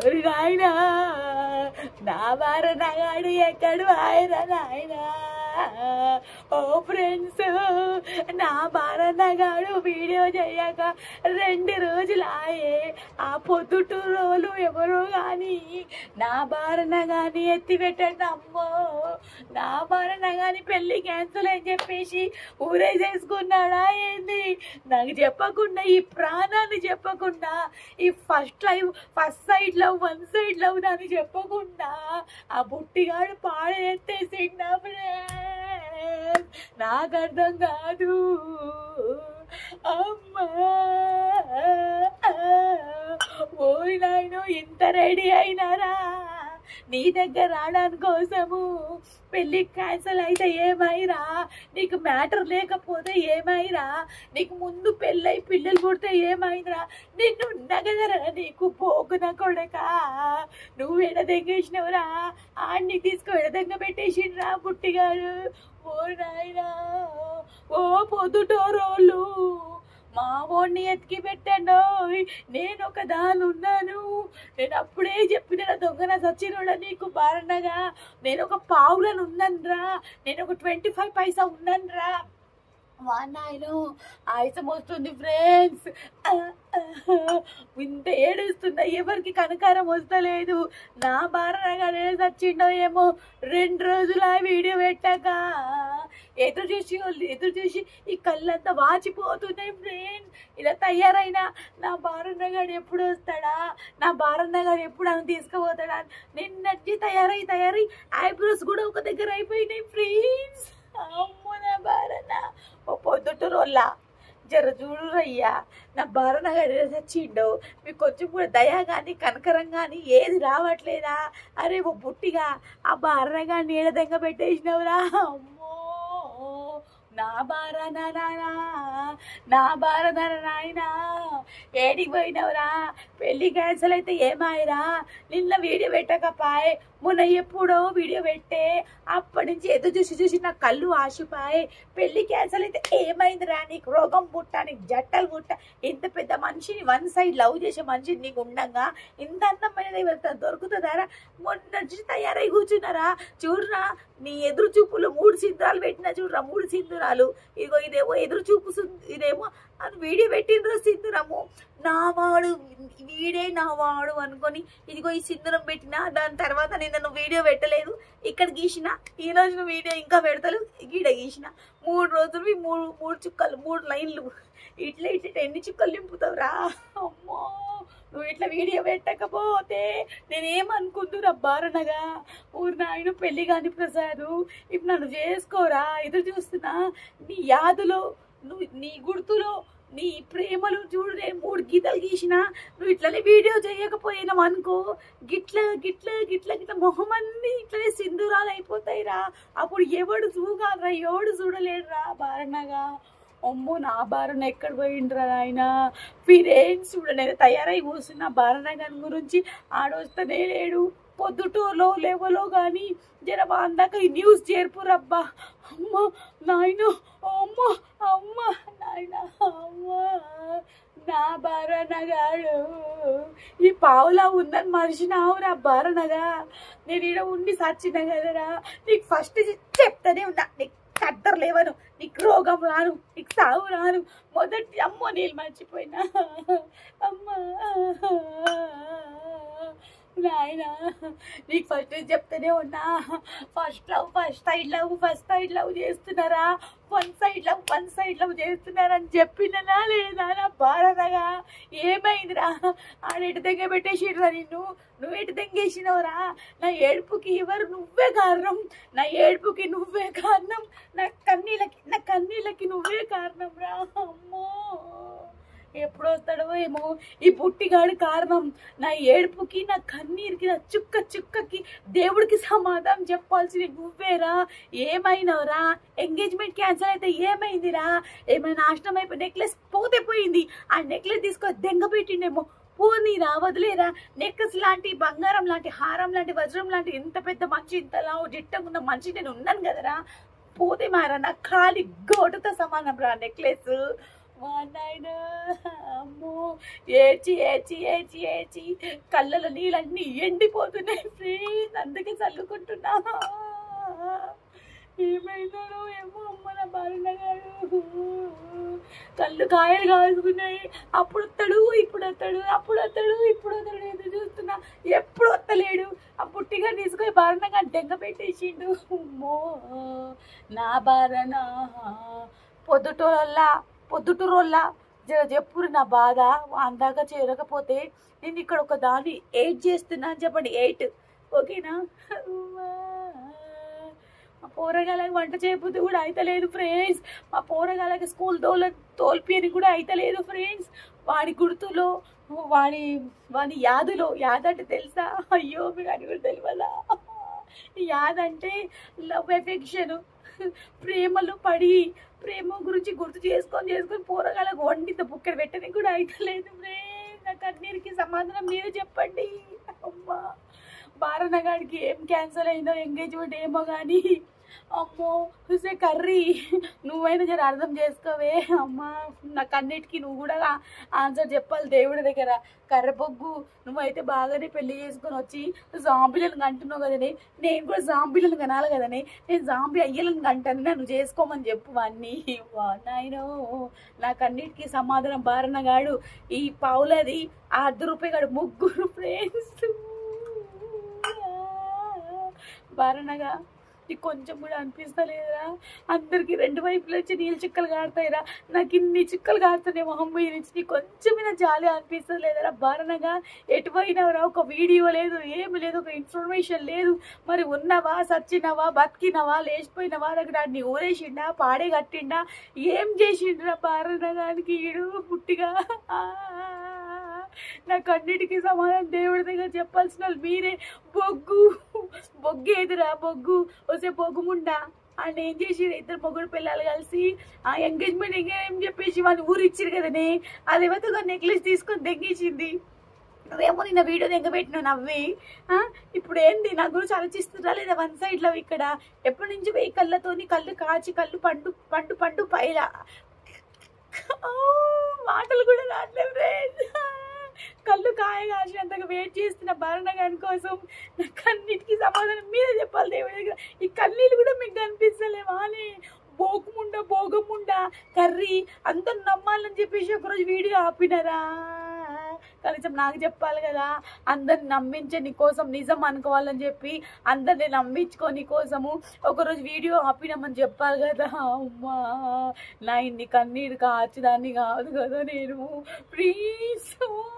ఓరి నాయనా నా వార నగాడు ఎక్కడు ఆయన నాయనా ఓ ఫ్రెండ్స్ నా భారతగాడు వీడియో చేయక రెండు రోజులు ఆయే ఆ పొద్దుటూ రోజులు ఎవరో కానీ నా భారణ గాని ఎత్తి పెట్టండి అమ్మో నా భారణ గాని పెళ్లి క్యాన్సిల్ అని చెప్పేసి ఊరే చేసుకున్నాడా ఏంది నాకు చెప్పకుండా ఈ ప్రాణాన్ని చెప్పకుండా ఈ first live first side love one side love అని చెప్పకుండా ఆ బుట్టిగాడు పాడేస్తేసి నా friends. నాకు అర్థం కాదు అమ్మా ఓరి నాయనో ఇంత రెడీ అయినారా నీ దగ్గర రావడానికి కోసము పెళ్ళి క్యాన్సల్ అయితే ఏమైరా నీకు మ్యాటర్ లేకపోతే ఏమైరా నీకు ముందు పెళ్ళై పిల్లలు పుడితే ఏమైందిరా నిన్ను నగదరా నీకు పోకున కొడక నువ్వు ఎడదెంగేసినవురా ఆడిని తీసుకో ఎడదెంగ పెట్టేసిండ్రా పుట్టిగాడు ఓ నాయనా ఓ పొద్దుటోరోళ్ళు మా వాడిని ఎతికి పెట్టండు నేను ఒక దాని ఉన్నాను నేను అప్పుడే చెప్పిన నా దొంగన సచ్చినోడ నీకు బారణగా నేను ఒక పావులను ఉన్నానురా నేను ఒక ట్వంటీ ఫైవ్ పైసా ఉన్నానురా వానాయను ఆయుసం వస్తుంది ఫ్రెండ్స్ ఇంత ఏడుస్తుందా ఎవరికి కనకారం వస్తలేదు నా బారణగా నేను చచ్చిండో ఏమో రెండు రోజులు ఆ వీడియో పెట్టాక ఎదురు చూసి వాళ్ళు ఎదురు చూసి ఈ కళ్ళంతా వాచిపోతున్నాయి ఫ్రెండ్ ఇలా తయారైనా నా బారన్నగాడు ఎప్పుడు వస్తాడా నా బారన్నగాడు ఎప్పుడు అని తీసుకుపోతాడా నిన్నటి తయారై తయారై ఐబ్రోస్ కూడా ఒక దగ్గర అయిపోయినాయి ఫ్రెండ్స్ అమ్మో నా బారన్న ఓ పొద్దుట రోల్లా జర చూడురయ్యా నా బారనగాడు చచ్చిండో మీకు కొంచెం కూడా దయ కానీ కనకరం కానీ ఏది రావట్లేదా అరే ఓ బుట్టిగా ఆ బారనగా నీడదంగా పెట్టేసినవురా అమ్మో నా బారనా నా బారదన నాయనా ఏడికి పోయినవురా పెళ్లి క్యాన్సల్ అయితే ఏమాయరా నిన్న వీడియో పెట్టకపాయ్ మొన్న ఎప్పుడో వీడియో పెట్టే అప్పటి నుంచి ఎదురు చూసి చూసి నా కళ్ళు ఆశపాయ్ పెళ్లి క్యాన్సల్ అయితే ఏమైందిరా నీకు రోగం పుట్ట నీకు జట్టలు పుట్ట ఇంత పెద్ద మనిషిని వన్ సైడ్ లవ్ చేసే మనిషిని నీకు ఉండంగా ఇంత అందమైనది ఎవరితో దొరుకుతుందారా మొన్న నుంచి తయారై కూర్చున్నారా చూడరా నీ ఎదురు చూపులు మూడు సింధురాలు పెట్టినా చూడరా మూడు సింధురాలు ఇదిగో ఇదేమో ఎదురు చూపు సింధు- ఇదేమో అని వీడియో పెట్టిండ్రు సింధురము నా వాడు వీడే నా వాడు అనుకొని ఇదిగో ఈ సింధురం పెట్టినా దాని తర్వాత నేను నువ్వు వీడియో పెట్టలేదు ఇక్కడ గీసిన ఈ రోజు నువ్వు వీడియో ఇంకా పెడతలు గీడ గీసిన మూడు రోజులు ఈ మూడు మూడు చుక్కలు మూడు లైన్లు ఇట్లా ఇట్లా ఎన్ని చుక్కలు నింపుతావురా అమ్మో నువ్వు ఇట్లా వీడియో పెట్టకపోతే నేనేమనుకుందు రబ్బారనగా ఊరు నాయన పెళ్లి కాని ప్రసాదు ఇప్పుడు నన్ను చేసుకోరా ఎదురు చూస్తున్నా నీ యాదులో నువ్వు నీ గుర్తులో నీ ప్రేమలు చూడు నేను మూడు గీతలు గీసిన నువ్వు ఇట్లనే వీడియో చేయకపోయినావు అనుకో గిట్ల గిట్ల గిట్ల గిట్ల మొహం అన్ని ఇట్లనే సింధూరాలు అయిపోతాయిరా అప్పుడు ఎవడు చూగాలరా ఎవడు చూడలేడురా బారణగా అమ్మో నా బారణ ఎక్కడ పోయిండ్రా ఆయన ఫిరేన్స్ చూడ నేను తయారై కూర్చున్న బారణ గారి గురించి ఆడొస్తనే లేడు పొద్దుటూరులో లేవలో కానీ జర అందాక ఈ న్యూస్ చేర్పు రబ్బా అమ్మ నాయన అమ్మ అమ్మ నాయన అమ్మ నా బారణగాడు ఈ పావులా ఉందని మనిషినావురా బారణగా నేను ఈడ ఉండి సచ్చిన కదరా నీకు ఫస్ట్ చెప్తానే ఉన్నా నీకు కద్దరు లేవను నీకు రోగం రాను నీకు సాగు రాను మొదటి అమ్మో నీళ్ళు మర్చిపోయినా అమ్మా నాయనా నీకు ఫస్ట్ చెప్తూనే ఉన్నా first love first side love first side love చేస్తున్నారా one side love one side love చేస్తున్నారని చెప్పిననా లేదా నా భారతగా ఏమైందిరా ఆడెటు దగ్గర పెట్టేసిరా నిన్ను నువ్వు ఎటు దెంగేసినవురా నా ఏడుపుకి ఎవరు నువ్వే కారణం నా ఏడుపుకి నువ్వే కారణం నా కన్నీళ్ళకి నా కన్నీళ్ళకి నువ్వే కారణం రా అమ్మో ఎప్పుడు వస్తాడో ఏమో ఈ పుట్టిగాడు కారణం నా ఏడుపుకి నా కన్నీరుకి నా చుక్క చుక్కకి దేవుడికి సమాధానం చెప్పాల్సిన నువ్వేరా ఏమైనావురా ఎంగేజ్మెంట్ క్యాన్సల్ అయితే ఏమైందిరా ఏమైనా నాశనం అయిపోయి నెక్లెస్ పోతే పోయింది ఆ నెక్లెస్ తీసుకొని దెంగ పెట్టిండేమో పోనీరా వదిలేరా నెక్లెస్ లాంటి బంగారం లాంటి హారం లాంటి వజ్రం లాంటి ఇంత పెద్ద మంచి ఇంతలా జిట్టం ఉన్న మంచి నేను ఉన్నాను కదరా పోతే మారా నా ఖాళీ గోటుతో సమానం రా నెక్లెస్ మా నాయన అమ్మో ఏడ్చి ఏడ్చి ఏడ్చి ఏడ్చి కళ్ళలో నీళ్ళన్నీ ఎండిపోతున్నాయి ఫ్రెండ్స్ అందుకే చల్లుకుంటున్నా ఏమైందో ఏమో అమ్మ నా బాలన్న గారు కళ్ళు కాయలు కాసుకున్నాయి అప్పుడు వస్తాడు ఇప్పుడు వస్తాడు అప్పుడు వస్తాడు ఇప్పుడు వస్తాడు ఎదురు చూస్తున్నా ఎప్పుడు వస్తలేడు ఆ పుట్టిగా తీసుకొని బారణంగా దెంగ పెట్టేసిండు అమ్మో నా బారణ పొద్దుటోళ్ళ పొద్దుటూరోళ్ళ జర చెప్పురు నా బాధ అందాక చేరకపోతే నేను ఇక్కడ ఒక దాన్ని ఎయిట్ చేస్తున్నా అని చెప్పండి ఎయిట్ ఓకేనా అమ్మా. మా పోరగాళ్ళకి వంట చేయబుద్ధి కూడా అయితలేదు ఫ్రెండ్స్ మా పోరగాళ్ళకి స్కూల్ తోల తోల్పియని కూడా అయితలేదు ఫ్రెండ్స్ వాడి గుర్తులో వాడి వాడి యాదులో యాద అంటే తెలుసా అయ్యో మీకు అది కూడా తెలియదా యాద అంటే లవ్ ఎఫెక్షన్ ప్రేమలో పడి ప్రేమ గురించి గుర్తు చేసుకొని చేసుకొని పోరగాళ్ళకు వండిత బుక్కడ పెట్టని కూడా అయితలేదు ఫ్రెండ్స్ నా కన్నీరికి సమాధానం మీరు చెప్పండి అమ్మా బారనగాడికి ఏం క్యాన్సల్ అయిందో ఎంగేజ్మెంట్ ఏమో కానీ అమ్మో చూసే కర్రీ నువ్వైనా జర అర్థం చేసుకోవే అమ్మా నా కన్నిటికి నువ్వు కూడా ఆన్సర్ చెప్పాలి దేవుడి దగ్గర కర్రబొగ్గు నువ్వైతే బాగానే పెళ్లి చేసుకొని వచ్చి జాంబీలను అంటున్నావు కదనే నేను కూడా జాంబీలను కనాలి కదనే నేను జాంబీ అయ్యలను కంటాను నన్ను చేసుకోమని చెప్పు అన్నీ నాయనో నాకన్నిటికీ సమాధానం బారనగాడు ఈ పావులది ఆ అర్ధ రూపాయి ముగ్గురు ఫ్రెండ్స్ బారనగా నీకు కొంచెం కూడా అనిపిస్తలేదురా అందరికి రెండు వైపులు వచ్చి నీళ్ళు చిక్కలు కారుతాయిరా నాకు ఇన్ని చిక్కలు కారుతున్నాయి మొహం మీద నుంచి నీకు కొంచెమైనా జాలి అనిపిస్తలేదురా బారణగా ఎటు పోయినవరా ఒక వీడియో లేదు ఏమి లేదు ఒక ఇన్ఫర్మేషన్ లేదు మరి ఉన్నవా సచ్చినవా బతికినవా లేచిపోయినవా దగ్గర నీ ఊరేసిండా పాడే కట్టిండా ఏం చేసిండ్రా బారణగానికి ఈడు పుట్టిగా ఆ, నాకు అన్నిటికీ సమాధానం దేవుడి దగ్గర చెప్పాల్సిన వాళ్ళు మీరే బొగ్గు బొగ్గు ఎదురా బొగ్గు వస్తే బొగ్గు ముండా ఆయన ఏం చేసి ఇద్దరు మొగుడు పిల్లలు కలిసి ఆ ఎంగేజ్మెంట్ ఏం చెప్పేసి వాళ్ళు ఊరు ఇచ్చారు కదనే అది ఒక నెక్లెస్ తీసుకొని తెగించింది నువ్వేమో నిన్న వీడియో తెగబెట్టినావు నవ్వి ఆ? ఇప్పుడు ఏంది నా గురించి ఆలోచిస్తున్నా లేదా వన్ సైడ్ లో ఇక్కడ ఎప్పటి నుంచి వెయ్యి కళ్ళతోని కళ్ళు కాచి కళ్ళు పండు పండు పండు పైలా ఆ, మాటలు కూడా రావట్లేదు ఫ్రెండ్ కళ్ళు కాయ కాసినంతగా వెయిట్ చేస్తున్న భరణ గారి కోసం నాకు అన్నిటికీ సమాధానం మీరే చెప్పాలి దేవుడి దగ్గర ఈ కన్నీళ్ళు కూడా మీకు కనిపిస్తలేవా అని బోకుముండ భోగముండ కర్రీ అందరు నమ్మాలని చెప్పేసి ఒకరోజు వీడియో ఆపినారా కనీసం నాకు చెప్పాలి కదా అందరిని నమ్మించే నీ కోసం నిజం అనుకోవాలని చెప్పి అందరిని నమ్మించుకొని కోసము ఒకరోజు వీడియో ఆపినామని చెప్పాలి కదా అమ్మా నా ఇన్ని కన్నీరు కాచదాన్ని కాదు కదా నేను ప్లీజ్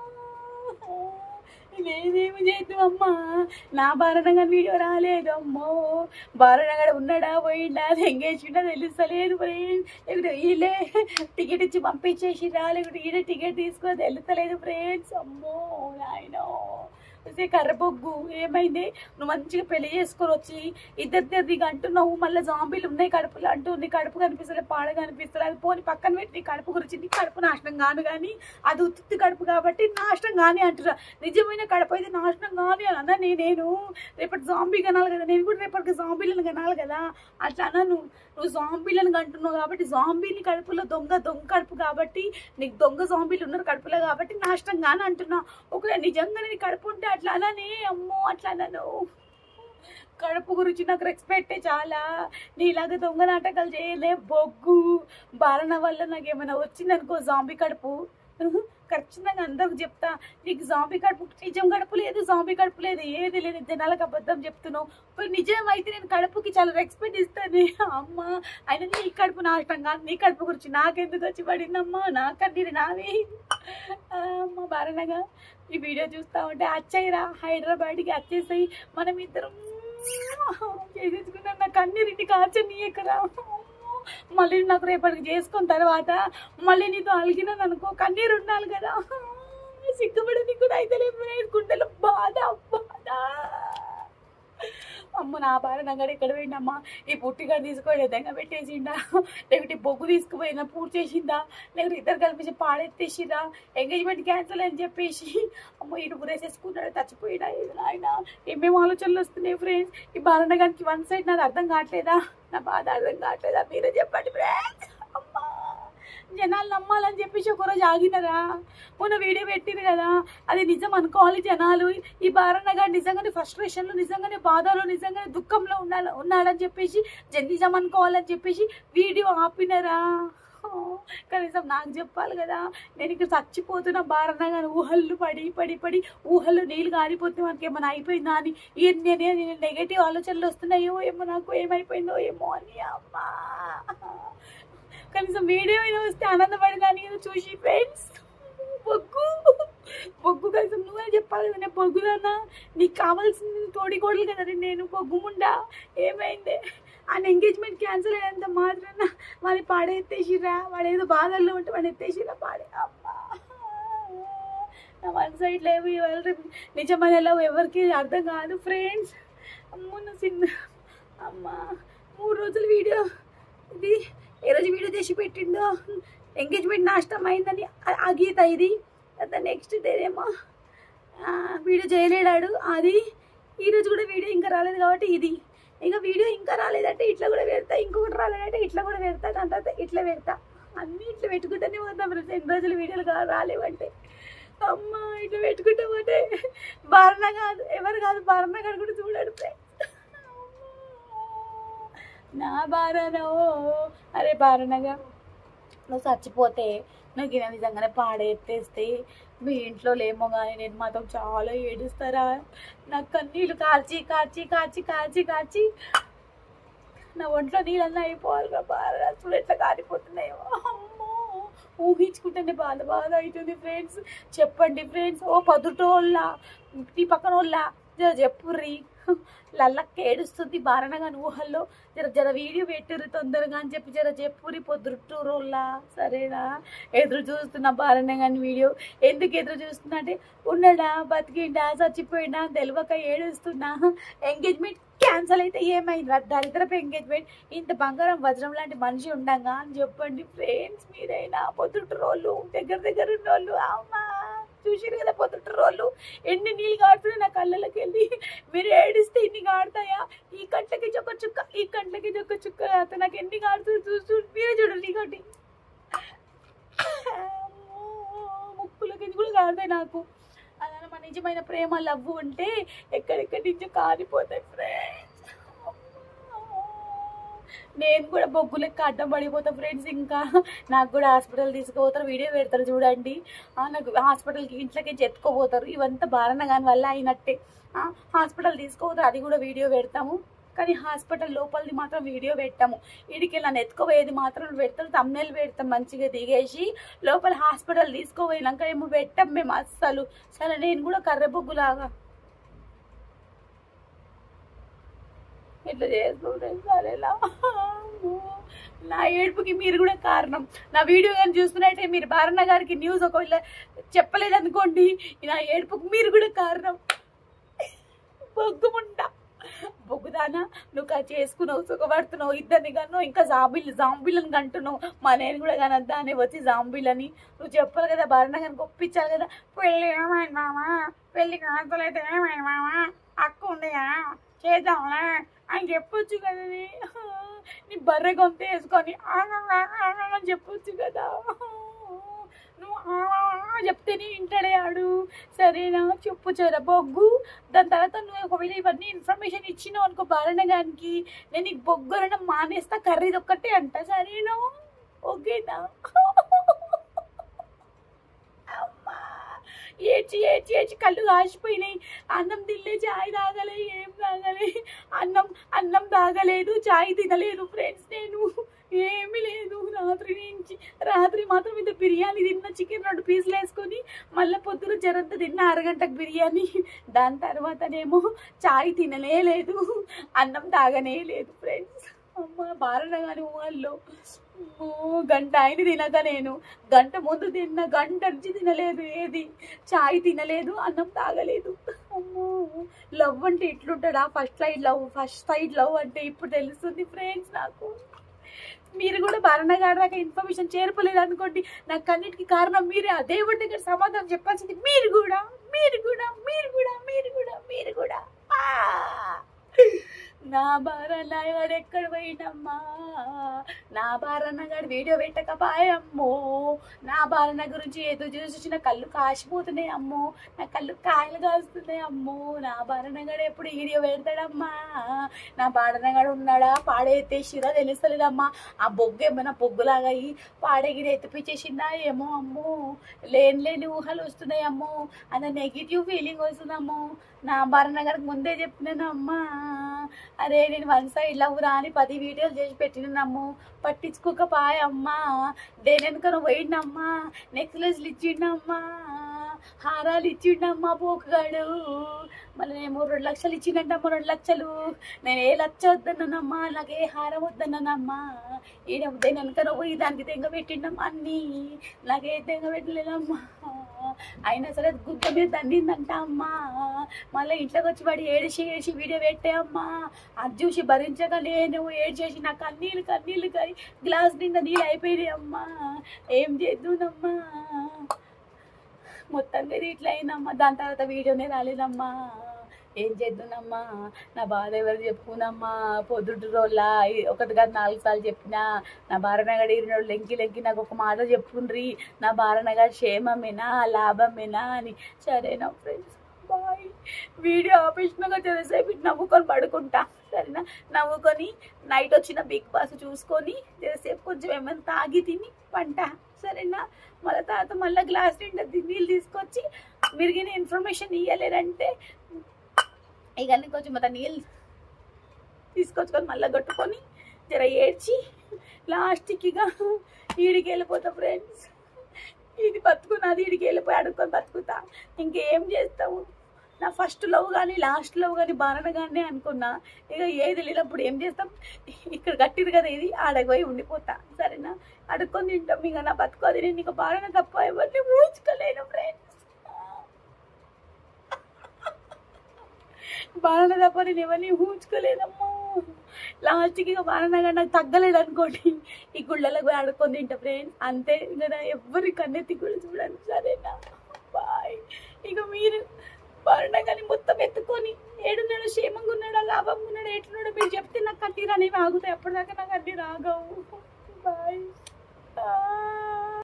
నేనేమి చేద్దాం అమ్మా నా భారణంగా వీడియో రాలేదు అమ్మో భారణంగా ఉన్నాడా పోయిండా ఎంగేసిండా తెలుస్తలేదు ఫ్రెండ్ ఇక్కడ వీళ్ళే టికెట్ ఇచ్చి పంపించేసి రాలేకుండా ఈడే టికెట్ తీసుకొని తెలుస్తలేదు ఫ్రెండ్స్ అమ్మో నాయనో అయితే కర్రబొగ్గు ఏమైంది నువ్వు మంచిగా పెళ్లి చేసుకొని వచ్చి ఇద్దరు దిగి అంటున్నావు మళ్ళీ జాంబీలు ఉన్నాయి కడుపులు అంటూ నీ కడుపు కనిపిస్తలే పాడ కనిపిస్తలే అది పోని పక్కన పెట్టి నీ కడుపు గురించి నీ కడుపు నాశనం కాను కానీ అది ఉత్తి కడుపు కాబట్టి నాశనం కానీ అంటున్నా నిజమైన కడుపు అయితే నాశనం కానీ అని అన్నా నే- నేను రేపటి జాంబీ కనాలి కదా నేను కూడా రేపటికి జాంబీలను కనాలి కదా అట్లా అన్నాను నువ్వు జాంబీలను కంటున్నావు కాబట్టి జాంబీని కడుపులో దొంగ దొంగ కడుపు కాబట్టి నీకు దొంగ జాంబీలు ఉన్నారు కడుపులో కాబట్టి నాశనం కానీ అంటున్నా ఒకవేళ నిజంగా నీ కడుపు ఉంటే అట్లా అననే అమ్మో అట్లా అనను కడుపు గురించి నాకు రెస్పెక్టే చాలా నీలాగా దొంగ నాటకాలు చేయలే బొగ్గు బాలన వల్ల నాకు ఏమైనా వచ్చిందనుకో జాంబీ కడుపు ఖచ్చితంగా అందరికి చెప్తా నీకు జాంబీ కడుపు నిజం కడుపు లేదు జాంబీ కడుపు లేదు ఏది లేదు జనాలకు అబద్ధం చెప్తున్నావు మరి నిజం అయితే నేను కడుపుకి చాలా రెస్పెక్ట్ ఇస్తాను అమ్మ అయినా నీ కడుపు నాశనం కాదు నీ కడుపు గురించి నాకెందుకు వచ్చి పడిందమ్మా నాకన్నీరు నావే ఆ, అమ్మ బారణగా ఈ వీడియో చూస్తా ఉంటే అచ్చయ్యరా హైదరాబాద్కి వచ్చేసాయి మనం ఇద్దరం చేసేసుకున్నాను నా కన్నీరింటి కాచని ఎక్కడ మళ్ళీ నాకు రేపటికి చేసుకున్న తర్వాత మళ్ళీ నీతో అలిగినాను అనుకో కన్నీరు ఉండాలి కదా సిగ్గుపడని కూడా అయితే లేదు గుండెలో బాధ బాధ అమ్మ నా బాధ నగడు ఎక్కడ పోయిందమ్మా ఈ పుట్టిగా తీసుకొని ఎదంగా పెట్టేసిండా లేకపోతే ఈ బొగ్గు తీసుకుపోయినా పూర్తి చేసిందా లేకపోతే ఇద్దరు కలిపేసి పాడెత్తేసిరా ఎంగేజ్మెంట్ క్యాన్సిల్ అని చెప్పేసి అమ్మ ఇటు గురేసేసుకున్నాడు చచ్చిపోయినా ఇది నాయన ఏమేమి ఆలోచనలు వస్తున్నాయి ఫ్రెండ్స్ ఈ బాలనగానికి వన్ సైడ్ నాకు అర్థం కావట్లేదా నా బాధ అర్థం కావట్లేదా మీరే చెప్పండి ఫ్రెండ్స్ అమ్మా జనాలు నమ్మాలని చెప్పేసి ఒకరోజు ఆగినారా మొన్న వీడియో పెట్టింది కదా అది నిజం అనుకోవాలి జనాలు ఈ బారన్నగా నిజంగానే ఫ్రస్ట్రేషన్లో నిజంగానే బాధలో నిజంగానే దుఃఖంలో ఉండాలి ఉన్నాడని చెప్పేసి జ- నిజం అనుకోవాలని చెప్పేసి వీడియో ఆపినరా ఓ, కనీసం నాకు చెప్పాలి కదా నేను ఇక్కడ చచ్చిపోతున్న బారన్నగా ఊహల్లో పడి పడి పడి ఊహల్లో నీళ్ళు కారిపోతే మనకి ఏమైనా అయిపోయిందా అని ఏం నేనే నేను నెగటివ్ ఆలోచనలు వస్తున్నాయో ఏమో నాకు ఏమైపోయిందో ఏమో అని అమ్మా కనీసం వీడియో అయినా వస్తే ఆనందపడేదాన్ని కదా చూసి ఫ్రెండ్స్ బొగ్గు బొగ్గు కనీసం నువ్వే చెప్పాలి కదా నేను బొగ్గుదన్నా నీకు కావాల్సింది తోడి కోడలు కదా నేను బొగ్గుముండా ఏమైంది ఆయన ఎంగేజ్మెంట్ క్యాన్సిల్ అయ్యేంత మాత్రాన వాడిని పాడెత్తేసిరా వాడు ఏదో బాధల్లో ఉంటే వాడిని ఎత్తేసిరా పాడే అమ్మా నా వన్ సైడ్ లేవు ఇవాళ రేపు నిజమైన లవ్ ఎవరికి అర్థం కాదు ఫ్రెండ్స్ అమ్మ చిన్న అమ్మా మూడు రోజులు వీడియో ఇది ఏ రోజు వీడియో చేసి పెట్టిండో ఎంగేజ్మెంట్ నాశనం అయిందని ఆ- ఆ గీత ఇది నెక్స్ట్ డేనేమో ఆ, వీడియో చేయలేడాడు అది ఈరోజు కూడా వీడియో ఇంకా రాలేదు కాబట్టి ఇది ఇంకా వీడియో ఇంకా రాలేదంటే ఇట్లా కూడా పెడతా ఇంకొకటి రాలేదంటే ఇట్లా కూడా పెడతా దాని తర్వాత ఇట్లా పెడతా అన్నీ ఇట్లా పెట్టుకుంటూనే పోతాం ఫ్రెండ్స్ ఎన్ని రోజులు వీడియోలు కా రాలేవంటే అమ్మ ఇట్లా పెట్టుకుంటా పోతే బారణ కాదు ఎవరు కాదు బారణ కాదు కూడా చూడాడు friends. నా బారణో అరే బారణగా నువ్వు చచ్చిపోతే నాకు ఇలా నిజంగానే పాడెత్తేస్తే మీ ఇంట్లో లేమో కానీ నేను మాత్రం చాలా ఏడుస్తారా నాకు కన్నీళ్ళు కాల్చి కాల్చి కాల్చి కాల్చి కాల్చి నా ఒంట్లో నీళ్ళన్నా అయిపోవాలి కదా బాగా చూడు ఎట్లా కారిపోతున్నాయో అమ్మో ఊహించుకుంటేనే బాధ బాధ అవుతుంది ఫ్రెండ్స్ చెప్పండి ఫ్రెండ్స్ ఓ పదుటోళ్ళ ఈ పక్కన వాళ్ళ జర చెప్పుర్రి లల్లక్క ఏడుస్తుంది బారణగా ఊహల్లో జర జర వీడియో పెట్టుర్రి తొందరగా అని చెప్పి జర చెప్పుర్రి పొద్దుటూరోళ్ళ సరేనా ఎదురు చూస్తున్నా బారనే కానీ వీడియో ఎందుకు ఎదురు చూస్తున్నా అంటే ఉన్నాడా బతికిండా చచ్చిపోయిండా అని తెలియక ఏడుస్తున్నా ఎంగేజ్మెంట్ క్యాన్సల్ అయితే ఏమైంది రా దరిద్రపు ఎంగేజ్మెంట్ ఇంత బంగారం వజ్రం లాంటి మనిషి ఉండంగా అని చెప్పండి ఫ్రెండ్స్ మీరైనా పొద్దుటూరోళ్ళు దగ్గర దగ్గర ఉన్నోళ్ళు అమ్మా చూసిరు కదా పొద్దుటూరోళ్ళు ఎన్ని నీళ్ళు కాడుతున్నాయి నా కళ్ళకి వెళ్ళి మీరు ఏడిస్తే ఇన్ని కాడతాయా ఈ కంట్లకి చొక్క చుక్క ఈ కంట్లకి చొక్క చుక్క అతను నాకు ఎన్ని కాడుతుంది చూస్తూ మీరే చూడండి ఇంకోటి అమ్మో, ముక్కులకి కూడా కాడతాయి నాకు అలా మన నిజమైన ప్రేమ లవ్ ఉంటే ఎక్కడెక్కడి నుంచో కారిపోతాయి ఫ్రెండ్స్ నేను కూడా బొగ్గులకి అడ్డం పడిపోతా ఫ్రెండ్స్ ఇంకా నాకు కూడా హాస్పిటల్ తీసుకుపోతారు వీడియో పెడతారు చూడండి ఆ, నాకు హాస్పిటల్కి ఇంట్లోకి ఎత్తుకోపోతారు ఇవంతా బారణ కాని వల్ల అయినట్టే ఆ, హాస్పిటల్ తీసుకుపోతారు అది కూడా వీడియో పెడతాము కానీ హాస్పిటల్ లోపలిది మాత్రం వీడియో పెట్టాము ఇడికి నన్ను ఎత్తుకోపోయేది మాత్రం పెడతారు తమ్నేలు పెడతాం మంచిగా దిగేసి లోపల హాస్పిటల్ తీసుకోపోయినాక ఏమో పెట్టాం మేము అస్సలు సరే నేను కూడా కర్రె బొగ్గులాగా ఇట్లా చేసుకుంటే సరేలా నా ఏడుపుకి మీరు కూడా కారణం నా వీడియో కానీ చూస్తున్నట్టే మీరు భారణ గారికి న్యూస్ ఒకవేళ చెప్పలేదనుకోండి నా ఏడుపుకి మీరు కూడా కారణం బొగ్గుముండ బొగ్గుదానా నువ్వు కా చేసుకున్నావు సుఖపడుతున్నావు ఇద్దరిని కన్నావు ఇంకా జాంబీలు జాంబీలను కంటున్నావు మా నేను కూడా కనద్దా అని వచ్చి జాంబీలని నువ్వు చెప్పాలి కదా భారణ గారికి ఒప్పించాలి కదా పెళ్ళి ఏమైంది మామా పెళ్ళి కాంతలైతే ఏమైంది మామా అక్క ఉందిగా చేద్దాంలే అని చెప్పొచ్చు కదా నీ నీ బర్రె గొంత వేసుకొని అని చెప్పొచ్చు కదా నువ్వు ఆ చెప్తేనే వింటాడే ఆడు సరేనా చెప్పు చరా బొగ్గు దాని తర్వాత నువ్వు ఒకవేళ ఇవన్నీ ఇన్ఫర్మేషన్ ఇచ్చినావు అనుకో బాలనగానికి నేను నీకు బొగ్గు అనడం మానేస్తా కర్రీది ఒక్కటే అంట సరేనా ఓకేనా అమ్మా ఏడ్చి ఏడ్చి ఏడ్చి కళ్ళు కాసిపోయినాయి అన్నం తినలే చాయ్ తాగలే ఏం తాగలే అన్నం అన్నం తాగలేదు చాయ్ తినలేదు ఫ్రెండ్స్ నేను ఏమీ లేదు రాత్రి నుంచి రాత్రి మాత్రం ఇంత బిర్యానీ తిన్న చికెన్ రెండు పీసులు వేసుకొని మళ్ళీ పొద్దున జరంత తిన్న అరగంటకు బిర్యానీ దాని తర్వాతనేమో చాయ్ తినలే లేదు అన్నం తాగనే లేదు ఫ్రెండ్స్ అమ్మ బారణ కానీ వాళ్ళు ఓ, గంట అయింది తినక నేను గంట ముందు తిన్న గంట నుంచి తినలేదు ఏది చాయ్ తినలేదు అన్నం తాగలేదు అమ్మో లవ్ అంటే ఇట్లుంటాడా first side love first side love అంటే ఇప్పుడు తెలుస్తుంది ఫ్రెండ్స్ నాకు మీరు కూడా భరణగాడి దాకా ఇన్ఫర్మేషన్ చేరుకోలేదు అనుకోండి నాకు అన్నిటికీ కారణం మీరే ఆ దేవుడి దగ్గర సమాధానం చెప్పాల్సింది మీరు కూడా మీరు కూడా మీరు కూడా మీరు కూడా మీరు కూడా ఆ! నా బారన్నగాడు ఎక్కడ పోయినమ్మా నా బారన్నగాడు వీడియో పెట్టకపాయమ్మో నా బారన్న గురించి ఏదో చూసి వచ్చిన కళ్ళు కాసిపోతున్నాయి అమ్మో నా కళ్ళు కాయలు కాస్తున్నాయి అమ్మో నా బారన్నగాడు ఎప్పుడు వీడియో పెడతాడమ్మా నా బారన్నగాడు ఉన్నాడా పాడెత్తేసిరా తెలుస్తలేదమ్మా ఆ బొగ్గు ఏమైనా బొగ్గులాగా అయ్యి పాడగిరి ఎత్తిపించేసిందా ఏమో అమ్మో లేని లేని ఊహలు వస్తున్నాయి అమ్మో అన్న నెగిటివ్ ఫీలింగ్ వస్తుందమ్మో నా భరణ గారికి ముందే చెప్పినానమ్మా అరే నేను వన్ సైడ్ లవ్ రాని పది వీడియోలు చేసి పెట్టినానమ్ము పట్టించుకోకపాయమ్మా దేనెనకను పోయిండమ్మా నెక్లెస్లు ఇచ్చిండమ్మా హారాలు ఇచ్చిండమ్మా పోకుగాడు మళ్ళీ నేను రెండు లక్షలు ఇచ్చిండంటమ్మా రెండు లక్షలు నేను ఏ లక్ష వద్దన్నానమ్మా నాకు ఏ హారం వద్దన్నానమ్మా ఈయన దేని వెనకన పోయి దానికి దెంగ పెట్టిండమ్మా అన్నీ నాకే దెంగ పెట్టలేదమ్మా అయినా సరే అది గుద్ద మీద దండిందంట అమ్మా మళ్ళీ ఇంట్లోకి వచ్చి వాడు ఏడిసి ఏడిసి వీడియో పెట్టే అమ్మా అది చూసి భరించక నేను ఏడ్చేసి నా కన్నీళ్ళు కన్నీళ్ళు కాయి గ్లాస్ నిండా నీళ్ళు అయిపోయినాయి అమ్మా ఏం చేద్దునమ్మా మొత్తంగా ఇది ఇట్లా అయిందమ్మా దాని తర్వాత వీడియోనే రాలేదమ్మా ఏం చేద్దునమ్మా నా బాధ ఎవరు చెప్పుకునమ్మా పొద్దుటి రోజుల ఒకటి కాదు నాలుగు సార్లు చెప్పినా నా భారనగడ ఇరినోడు లెంకి లెంకి నాకు ఒక మాట చెప్పుండ్రి నా భారనగడ క్షేమమేనా లాభమేనా అని సరేనా ఫ్రెండ్స్ బాయ్ వీడియో ఆపేసినాక జరసేపు ఇటు నవ్వుకొని పడుకుంటా సరేనా నవ్వుకొని నైట్ వచ్చిన బిగ్ బాస్ చూసుకొని జరసేపు కొంచెం ఏమైనా తాగి తిని పంట సరేనా మళ్ళీ తర్వాత మళ్ళీ గ్లాస్ నిండా నీళ్ళు తీసుకొచ్చి మిరిగిన ఇన్ఫర్మేషన్ ఇవ్వలేరంటే ఇక అన్ని కొంచెం మొత్తం నీళ్ళు తీసుకొచ్చుకొని మళ్ళీ కొట్టుకొని జర ఏడ్చి లాస్ట్కి ఇక ఈడికి వెళ్ళిపోతా ఫ్రెండ్స్ ఇది బతుకున్నది ఈడికి వెళ్ళిపోయి అడుక్కొని బతుకుతా ఇంకేం చేస్తావు నా ఫస్ట్ లవ్ కానీ లాస్ట్ లవ్ కానీ బారణ కానీ అనుకున్నా ఇక ఏది లేనప్పుడు ఏం చేస్తాం ఇక్కడ కట్టిరు కదా ఇది ఆడకు పోయి ఉండిపోతా సరేనా అడుక్కొని తింటాం ఇక నా బతుకు అది నేను ఇక బారణ తప్ప ఎవరిని ఊహించుకోలేను ఫ్రెండ్స్ బారణ తప్ప నేను ఎవరిని ఊహించుకోలేదమ్మా లాస్ట్కి ఇక బారణ నాకు తగ్గలేడు అనుకోండి ఈ గుళ్ళలకు పోయి ఆడుకొని తింటా ఫ్రెండ్స్ అంతే ఇక నా ఎవరి కన్నెత్తి కూడా చూడండి సరేనా బాయ్ ఇక మీరు బారణ కానీ మొత్తం ఎత్తుకొని ఏడున్నాడు క్షేమంగా ఉన్నాడా లాభంగా ఉన్నాడా ఎట్లున్నాడో మీరు చెప్తే నాకు కన్నీరు అనేవి ఆగుతాయి అప్పటిదాకా నాకు అన్నీ రాగవు బాయ్